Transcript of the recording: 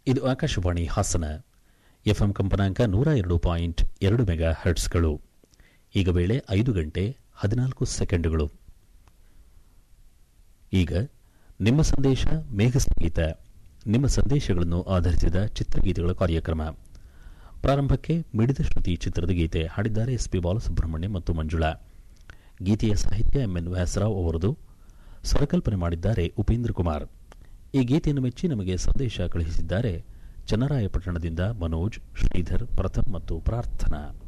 ಇದು ಆಕಾಶವಾಣಿ ಹಾಸನ ಎಫ್ಎಂ ಕಂಪನಾಂಕ ನೂರ ಎರಡು ಪಾಯಿಂಟ್ ಎರಡು ಮೆಗಾ ಹರ್ಟ್ಸ್ಗಳು ಈಗ ವೇಳೆ ಐದು ಗಂಟೆ ಹದಿನಾಲ್ಕು ಸೆಕೆಂಡುಗಳು ಈಗ ನಿಮ್ಮ ಸಂದೇಶ ಮೇಘ ಸಂಗೀತ ನಿಮ್ಮ ಸಂದೇಶಗಳನ್ನು ಆಧರಿಸಿದ ಚಿತ್ರಗೀತೆಗಳ ಕಾರ್ಯಕ್ರಮ ಪ್ರಾರಂಭಕ್ಕೆ ಮಿಡಿದ ಶ್ರುತಿ ಚಿತ್ರದ ಗೀತೆ ಹಾಡಿದ್ದಾರೆ ಎಸ್ ಪಿ ಬಾಲಸುಬ್ರಹ್ಮಣ್ಯ ಮತ್ತು ಮಂಜುಳಾ ಗೀತೆಯ ಸಾಹಿತ್ಯ ಎಂಎನ್ ವ್ಯಾಸರಾವ್ ಅವರದು ಸ್ವರಕಲ್ಪನೆ ಮಾಡಿದ್ದಾರೆ ಉಪೇಂದ್ರ ಕುಮಾರ್ ಈ ಗೀತೆಯನ್ನು ಮೆಚ್ಚಿ ನಮಗೆ ಸಂದೇಶ ಕಳುಹಿಸಿದ್ದಾರೆ ಚನ್ನರಾಯಪಟ್ಟಣದಿಂದ ಮನೋಜ್ ಶ್ರೀಧರ್ ಪ್ರಥಮ್ ಮತ್ತು ಪ್ರಾರ್ಥನಾ